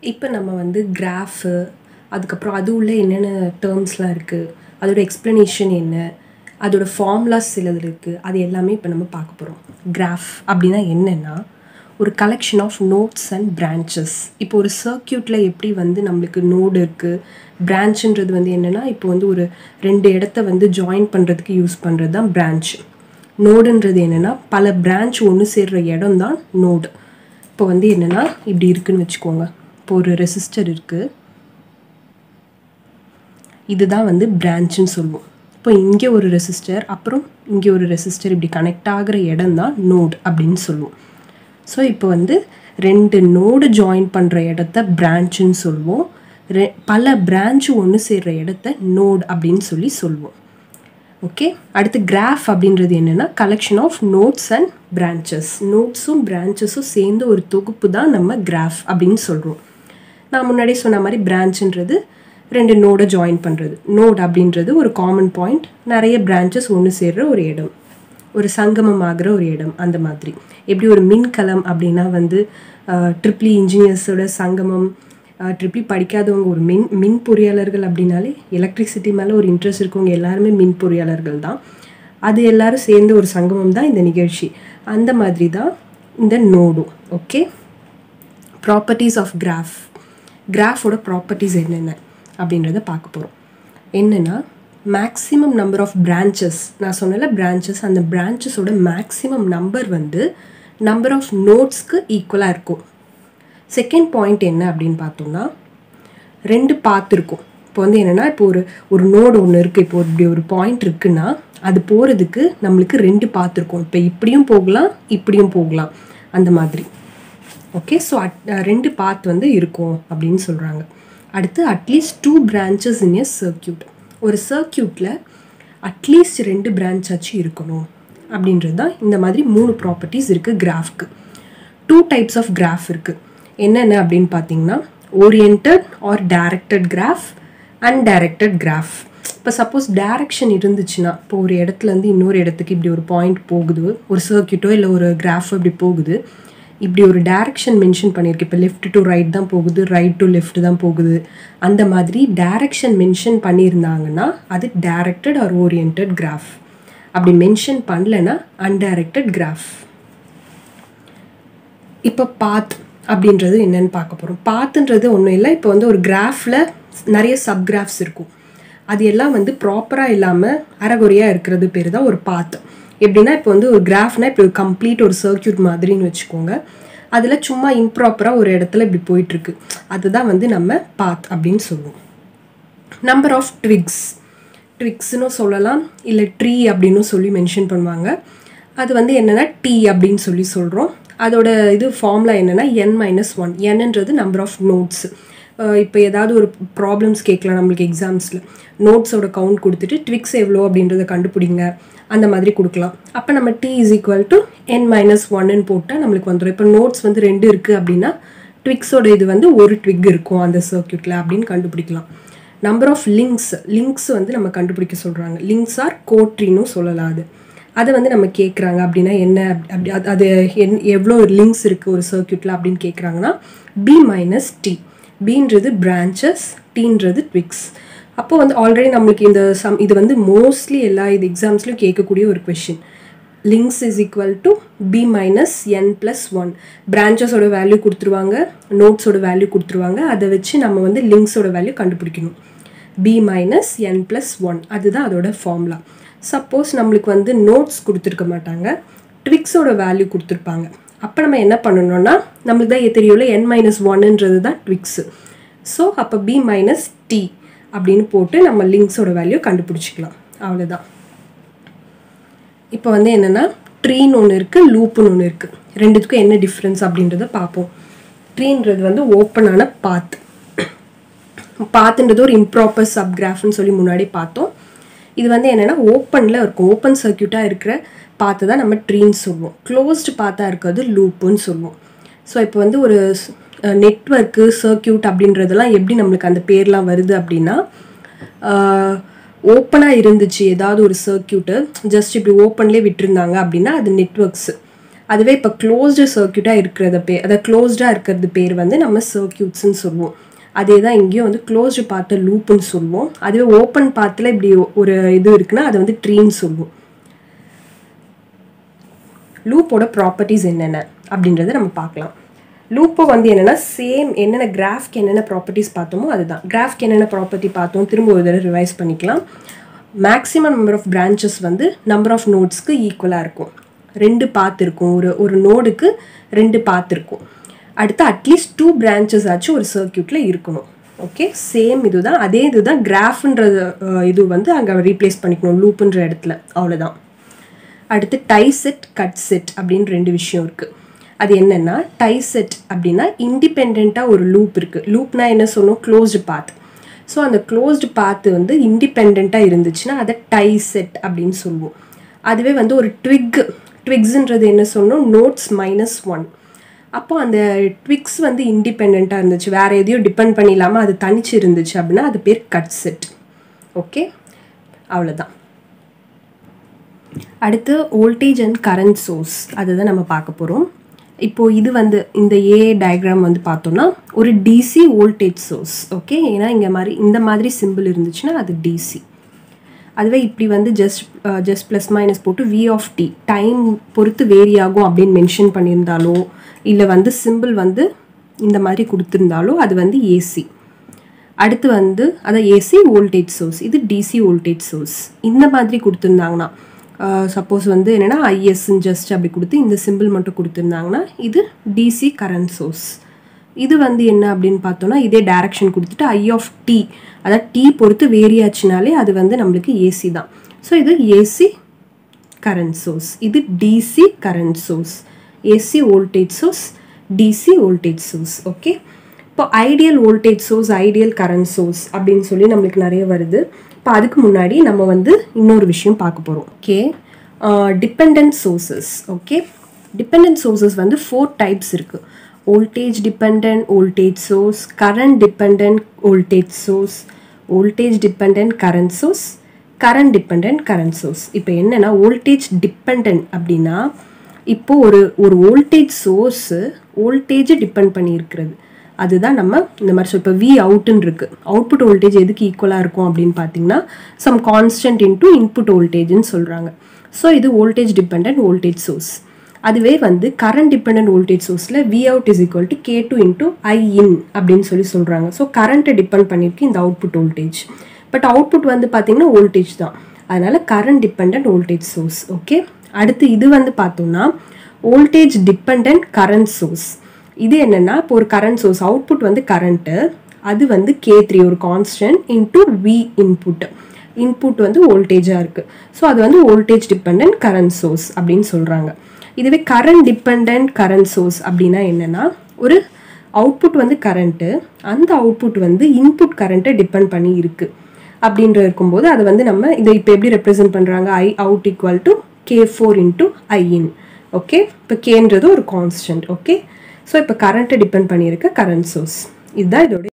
இப்போ நம்ம வந்து கிராஃபு அதுக்கப்புறம் அது உள்ள என்னென்ன டேர்ம்ஸ்லாம் இருக்குது அதோட எக்ஸ்ப்ளனேஷன் என்ன அதோட ஃபார்முலாஸ் சிலது இருக்குது அது எல்லாமே இப்போ நம்ம பார்க்க போகிறோம் கிராஃப் அப்படின்னா என்னென்னா ஒரு collection of nodes and branches இப்போ ஒரு சர்க்கியூட்டில் எப்படி வந்து நம்மளுக்கு நோடு இருக்குது பிரான்ச்சுன்றது வந்து என்னென்னா இப்போ வந்து ஒரு ரெண்டு இடத்த வந்து ஜாயின் பண்ணுறதுக்கு யூஸ் பண்ணுறது தான் பிரான்ச் நோடுன்றது என்னென்னா பல பிரான்ச் ஒன்று சேர்ற இடம் தான் நோடு இப்போ வந்து என்னென்னா இப்படி இருக்குன்னு வச்சுக்கோங்க இப்போ ஒரு ரெசிஸ்டர் இருக்குது இதுதான் வந்து பிரான்ச்சுன்னு சொல்லுவோம் இப்போ இங்கே ஒரு ரெசிஸ்டர் அப்புறம் இங்கே ஒரு ரெசிஸ்டர் இப்படி கனெக்ட் ஆகிற இடம் தான் நோடு அப்படின்னு சொல்லுவோம் ஸோ இப்போ வந்து ரெண்டு நோடு ஜாயின் பண்ணுற இடத்த பிரான்ச்சுன்னு சொல்லுவோம் ரெ பல பிரான்ச்சு ஒன்று சேர்ற இடத்த நோடு அப்படின்னு சொல்லி சொல்லுவோம் ஓகே அடுத்து கிராஃப் அப்படின்றது என்னென்னா collection of nodes and branches நோட்ஸும் பிரான்ச்சஸும் சேர்ந்து ஒரு தொகுப்பு தான் நம்ம கிராஃப் அப்படின்னு சொல்கிறோம் நான் முன்னாடி சொன்ன மாதிரி பிரான்ச்சுன்றது ரெண்டு நோடை ஜாயின் பண்ணுறது நோட் அப்படின்றது ஒரு காமன் பாயிண்ட் நிறைய பிரான்ச்சஸ் ஒன்று சேர்ற ஒரு இடம் ஒரு சங்கமம் ஆகிற ஒரு இடம் அந்த மாதிரி எப்படி ஒரு மின்கலம் அப்படின்னா வந்து ட்ரிப்ளி இன்ஜினியர்ஸோட சங்கமம் ட்ரிப்ளி படிக்காதவங்க ஒரு மின் மின் பொறியாளர்கள் அப்படின்னாலே எலக்ட்ரிசிட்டி மேலே ஒரு இன்ட்ரெஸ்ட் இருக்கவங்க எல்லாருமே மின் பொறியாளர்கள் தான் அது எல்லாரும் சேர்ந்து ஒரு சங்கமம் தான் இந்த நிகழ்ச்சி அந்த மாதிரி தான் இந்த நோடும் ஓகே ப்ராப்பர்ட்டிஸ் ஆஃப் கிராஃப் கிராஃபோட ப்ராப்பர்ட்டிஸ் என்னென்ன அப்படின்றத பார்க்க போகிறோம் என்னென்னா மேக்ஸிமம் நம்பர் ஆஃப் பிரான்ச்சஸ் நான் சொன்னல பிரான்ச்சஸ் அந்த பிரான்ச்சஸோட மேக்ஸிமம் நம்பர் வந்து நம்பர் ஆஃப் நோட்ஸ்க்கு ஈக்குவலாக இருக்கும் செகண்ட் பாயிண்ட் என்ன அப்படின்னு பார்த்தோம்னா ரெண்டு பாத் இருக்கும் இப்போ வந்து என்னென்னா இப்போ ஒரு ஒரு நோடு ஒன்று இருக்குது இப்போ இப்படி ஒரு பாயிண்ட் இருக்குன்னா அது போகிறதுக்கு நம்மளுக்கு ரெண்டு பாத் இருக்கும் இப்போ இப்படியும் போகலாம் இப்படியும் போகலாம் அந்த மாதிரி ஓகே ஸோ அட் ரெண்டு பாத் வந்து இருக்கும் அப்படின்னு சொல்கிறாங்க அடுத்து at least two branches in a circuit ஒரு சர்க்கியூட்டில் அட்லீஸ்ட் ரெண்டு பிரான்ச் ஆச்சு இருக்கணும் அப்படின்றது தான் இந்த மாதிரி மூணு ப்ராப்பர்ட்டிஸ் இருக்குது கிராஃப்க்கு டூ டைப்ஸ் ஆஃப் கிராஃப் இருக்குது என்னென்ன அப்படின்னு பார்த்தீங்கன்னா oriented or directed graph undirected graph இப்போ சப்போஸ் டைரக்ஷன் இருந்துச்சுன்னா இப்போ ஒரு இடத்துலேருந்து இன்னொரு இடத்துக்கு இப்படி ஒரு பாயிண்ட் போகுது ஒரு சர்க்கியூட்டோ இல்லை ஒரு கிராஃப் இப்படி போகுது இப்படி ஒரு டைரக்ஷன் மென்ஷன் பண்ணியிருக்கு இப்போ லெஃப்ட் டு ரைட் தான் போகுது ரைட் டு லெஃப்ட் தான் போகுது அந்த மாதிரி டைரக்ஷன் மென்ஷன் பண்ணியிருந்தாங்கன்னா அது டைரக்டட் ஆர் ஓரியன்டட் கிராஃப் அப்படி மென்ஷன் பண்ணலன்னா அன்டைரக்டட் கிராஃப் இப்போ பாத் அப்படின்றது என்னன்னு பார்க்க போகிறோம் பாத்துன்றது ஒன்றும் இல்லை இப்போ வந்து ஒரு கிராஃபில் நிறைய சப்கிராஃப்ஸ் இருக்கும் அது எல்லாம் வந்து ப்ராப்பராக இல்லாமல் அறகுறையாக இருக்கிறது பேர் தான் ஒரு பாத் எப்படின்னா இப்போ வந்து ஒரு கிராஃப்னா இப்போ ஒரு கம்ப்ளீட் ஒரு சர்க்கியூட் மாதிரின்னு வச்சுக்கோங்க அதில் சும்மா இம்ப்ராப்பராக ஒரு இடத்துல இப்படி போயிட்டுருக்கு அதுதான் வந்து நம்ம பாத் அப்படின்னு சொல்லுவோம் நம்பர் ஆஃப் ட்விக்ஸ் ட்விக்ஸ்னு சொல்லலாம் இல்லை ட்ரீ அப்படின்னு சொல்லி மென்ஷன் பண்ணுவாங்க அது வந்து என்னென்னா டி அப்படின்னு சொல்லி சொல்கிறோம் அதோட இது ஃபார்முலா என்னென்னா என் மைனஸ் ஒன் என்னன்றது நம்பர் ஆஃப் நோட்ஸ் இப்போ ஏதாவது ஒரு ப்ராப்ளம்ஸ் கேட்கலாம் நம்மளுக்கு எக்ஸாம்ஸில் நோட்ஸோட கவுண்ட் கொடுத்துட்டு ட்விக்ஸ் எவ்வளோ அப்படின்றத கண்டுபிடிங்க அந்த மாதிரி கொடுக்கலாம் அப்போ நம்ம T is equal to N minus ஒன்னு போட்டால் நம்மளுக்கு வந்துடும் இப்போ நோட்ஸ் வந்து ரெண்டு இருக்குது அப்படின்னா ட்விக்ஸோட இது வந்து ஒரு ட்விக் இருக்கும் அந்த சர்க்கியூட்டில் அப்படின்னு கண்டுபிடிக்கலாம் நம்பர் ஆஃப் லிங்க்ஸ் லிங்க்ஸ் வந்து நம்ம கண்டுபிடிக்க சொல்கிறாங்க லிங்க்ஸ் ஆர் கோட்ரின்னு சொல்லலாம் அது அதை வந்து நம்ம கேட்குறாங்க அப்படின்னா என்ன அப்படி அது அது என் எவ்வளோ லிங்க்ஸ் இருக்குது ஒரு சர்க்கியூட்டில் அப்படின்னு கேட்குறாங்கன்னா பி மைனஸ் டி பீன்றது பிரான்ச்சஸ் டீன்றது ட்விக்ஸ் அப்போ வந்து ஆல்ரெடி நம்மளுக்கு இந்த சம் இது வந்து மோஸ்ட்லி எல்லா இது எக்ஸாம்ஸ்லையும் கேட்கக்கூடிய ஒரு question links is equal to B minus N plus one பிரான்ச்சஸோட வேல்யூ கொடுத்துருவாங்க நோட்ஸோட வேல்யூ கொடுத்துருவாங்க அதை வச்சு நம்ம வந்து லிங்க்ஸோட வேல்யூ கண்டுபிடிக்கணும் B minus N plus one அதுதான் அதோட ஃபார்முலா சப்போஸ் நம்மளுக்கு வந்து நோட்ஸ் கொடுத்துருக்க மாட்டாங்க ட்விக்ஸோட வேல்யூ கொடுத்துருப்பாங்க அப்போ நம்ம என்ன பண்ணணும்னா நம்மளுக்கு தான் தெரியும்ல என் மைனஸ் ஒன்னுன்றது தான் ட்விக்ஸு ஸோ அப்போ பி மைனஸ் டி அப்படின்னு போட்டு நம்ம லிங்க்ஸோட வேல்யூ கண்டுபிடிச்சிக்கலாம் அவ்வளோதான் இப்போ வந்து என்னென்னா ட்ரீன்னு ஒன்று இருக்குது லூப்புன்னு ஒன்று இருக்குது ரெண்டுத்துக்கும் என்ன டிஃப்ரென்ஸ் அப்படின்றத பார்ப்போம் ட்ரீன்றது வந்து ஓப்பனான பாத் பாத்துன்றது ஒரு இம்ப்ராப்பர் சப்கிராஃப்னு சொல்லி முன்னாடி பார்த்தோம் இது வந்து என்னென்னா ஓப்பனில் இருக்கும் ஓப்பன் சர்க்கியூட்டாக இருக்கிற பார்த்து தான் நம்ம ட்ரீன்னு சொல்லுவோம் க்ளோஸ்டு பார்த்தா இருக்கிறது லூப்புன்னு சொல்லுவோம் ஸோ இப்போ வந்து ஒரு நெட்ஒர்க்கு சர்க்கியூட் அப்படின்றதெல்லாம் எப்படி நம்மளுக்கு அந்த பேர்லாம் வருது அப்படின்னா ஓப்பனாக இருந்துச்சு ஏதாவது ஒரு சர்க்கியூட்டு ஜஸ்ட் இப்படி ஓப்பன்லேயே விட்டுருந்தாங்க அப்படின்னா அது நெட்ஒர்க்ஸு அதுவே இப்போ க்ளோஸ்டு சர்க்கியூட்டாக இருக்கிறத பேர் அதாவது க்ளோஸ்டாக இருக்கிறது பேர் வந்து நம்ம சர்க்கியூட்ஸ்னு சொல்லுவோம் அதே தான் இங்கேயும் வந்து க்ளோஸ்டு பார்த்த லூப்புன்னு சொல்லுவோம் அதுவே ஓப்பன் பாத்தில் இப்படி ஒரு இது இருக்குன்னா அதை வந்து ட்ரீன்னு சொல்லுவோம் லூப்போட ப்ராப்பர்ட்டிஸ் என்னென்ன அப்படின்றத நம்ம பார்க்கலாம் லூப்போ வந்து என்னென்னா சேம் என்னென்ன கிராஃப்க்கு என்னென்ன ப்ராப்பர்ட்டிஸ் பார்த்தோமோ அதுதான் கிராஃப்க்கு என்னென்ன ப்ராப்பர்ட்டி பார்த்தோம் திரும்ப ஒரு தடவை ரிவைஸ் பண்ணிக்கலாம் மேக்ஸிமம் நம்பர் ஆஃப் பிரான்ச்சஸ் வந்து நம்பர் ஆஃப் நோட்ஸ்க்கு ஈக்குவலாக இருக்கும் ரெண்டு பாத் இருக்கும் ஒரு ஒரு நோடுக்கு ரெண்டு பாத் இருக்கும் அடுத்து அட்லீஸ்ட் டூ பிரான்ச்சஸ் ஆச்சும் ஒரு சர்க்கியூட்டில் இருக்கணும் ஓகே சேம் இதுதான் அதே இதுதான் கிராஃப்ன்ற இது வந்து அங்கே ரீப்ளேஸ் பண்ணிக்கணும் லூப்புன்ற இடத்துல அவ்வளோதான் அடுத்து டை செட் கட் செட் அப்படின்னு ரெண்டு விஷயம் இருக்குது அது என்னென்னா டை செட் அப்படின்னா இண்டிபெண்ட்டாக ஒரு லூப் இருக்குது லூப்னா என்ன சொன்னோம் க்ளோஸ்டு பாத் ஸோ அந்த க்ளோஸ்டு பாத்து வந்து இண்டிபெண்ட்டாக இருந்துச்சுன்னா அதை டை செட் அப்படின்னு சொல்லுவோம் அதுவே வந்து ஒரு ட்விக் ட்விக்ஸுன்றது என்ன சொன்னோம் நோட்ஸ் மைனஸ் ஒன் அப்போ அந்த ட்விக்ஸ் வந்து இண்டிபெண்ட்டாக இருந்துச்சு வேறு எதையும் டிபெண்ட் பண்ணிடாமல் அது தனிச்சு இருந்துச்சு அப்படின்னா அது பேர் கட் செட் ஓகே அவ்வளோதான் அடுத்து வோல்டேஜ் அண்ட் கரண்ட் சோர்ஸ் அதுதான் நம்ம பார்க்க போகிறோம் இப்போது இது வந்து இந்த ஏ டயக்ராம் வந்து பார்த்தோம்னா ஒரு டிசி வோல்டேஜ் சோர்ஸ் ஓகே ஏன்னா இங்கே மாதிரி இந்த மாதிரி சிம்பிள் இருந்துச்சுன்னா அது டிசி அதுவே இப்படி வந்து ஜஸ்ட் ஜஸ்ட் ப்ளஸ் மைனஸ் போட்டு வி ஆஃப் டி டைம் பொறுத்து வேரி ஆகும் அப்படின்னு மென்ஷன் பண்ணியிருந்தாலோ இல்லை வந்து சிம்பிள் வந்து இந்த மாதிரி கொடுத்துருந்தாலோ அது வந்து ஏசி அடுத்து வந்து அதான் ஏசி வோல்டேஜ் சோர்ஸ் இது டிசி வோல்டேஜ் சோர்ஸ் இந்த மாதிரி கொடுத்துருந்தாங்கன்னா சப்போஸ் வந்து என்னென்னா ஐஎஸ்ன்னு ஜஸ்ட் அப்படி கொடுத்து இந்த சிம்பிள் மட்டும் கொடுத்துருந்தாங்கன்னா இது டிசி கரண்ட் சோர்ஸ் இது வந்து என்ன அப்படின்னு பார்த்தோன்னா இதே டேரக்ஷன் கொடுத்துட்டு ஐ ஆஃப் டி அதாவது டி பொறுத்து வேரி ஆச்சுனாலே அது வந்து நம்மளுக்கு ஏசி தான் ஸோ இது ஏசி கரண்ட் சோர்ஸ் இது DC current source AC voltage source DC voltage source okay இப்போ ideal voltage source ideal current source அப்படின்னு சொல்லி நம்மளுக்கு நிறைய வருது இப்போ அதுக்கு முன்னாடி நம்ம வந்து இன்னொரு விஷயம் பார்க்க போகிறோம் okay depend sources okay depend sources வந்து ஃபோர் டைப்ஸ் இருக்குது voltage depend voltage source current depend voltage source voltage depend current source current depend current source இப்போ என்னென்னா வோல்டேஜ் டிபெண்ட் அப்படின்னா இப்போ ஒரு ஒரு வோல்டேஜ் சோர்ஸு வோல்டேஜை டிபெண்ட் பண்ணியிருக்கிறது அதுதான் நம்ம இந்த மாதிரி சொல் இப்போ வி அவுட்டுன்னு இருக்குது அவுட்புட் வோல்டேஜ் எதுக்கு ஈக்குவலாக இருக்கும் அப்படின்னு பார்த்தீங்கன்னா சம் கான்ஸ்டன்ட் இன்டூ இன்புட் வோல்டேஜ்னு சொல்கிறாங்க ஸோ இது வோல்டேஜ் டிபெண்ட் வோல்டேஜ் சோர்ஸ் அதுவே வந்து கரண்ட் டிபெண்ட் வோல்டேஜ் சோர்ஸில் V out is equal to K two into I in அப்படின்னு சொல்லி சொல்கிறாங்க ஸோ கரண்ட்டை டிபெண்ட் பண்ணியிருக்கு இந்த அவுட்புட் வோல்டேஜ் பட் அவுட்புட் வந்து பார்த்தீங்கன்னா வோல்டேஜ் தான் அதனால் current depend voltage source okay அடுத்து இது வந்து பார்த்தோம்னா வோல்டேஜ் டிபெண்ட் கரண்ட் சோர்ஸ் இது என்னென்னா இப்போ ஒரு கரண்ட் சோர்ஸ் அவுட்புட் வந்து கரண்ட்டு அது வந்து கே த்ரீ ஒரு constant into V input input வந்து வோல்டேஜாக இருக்குது ஸோ அது வந்து வோல்டேஜ் டிபெண்ட் கரண்ட் சோர்ஸ் அப்படின்னு சொல்கிறாங்க இதுவே கரண்ட் டிபெண்ட் கரண்ட் சோர்ஸ் அப்படின்னா என்னென்னா ஒரு அவுட்புட் வந்து கரண்ட்டு அந்த அவுட்புட் வந்து இன்புட் கரண்ட்டை டிபெண்ட் பண்ணி இருக்குது அப்படின்ற இருக்கும்போது அதை வந்து நம்ம இதை இப்போ எப்படி ரெப்ரசென்ட் பண்ணுறாங்க I out equal to K four into I in okay இப்போ கேன்றது ஒரு கான்ஸ்டன்ட் ஓகே ஸோ இப்போ கரண்ட்டை டிபெண்ட் பண்ணியிருக்க கரண்ட் சோர்ஸ் இதுதான் இதோட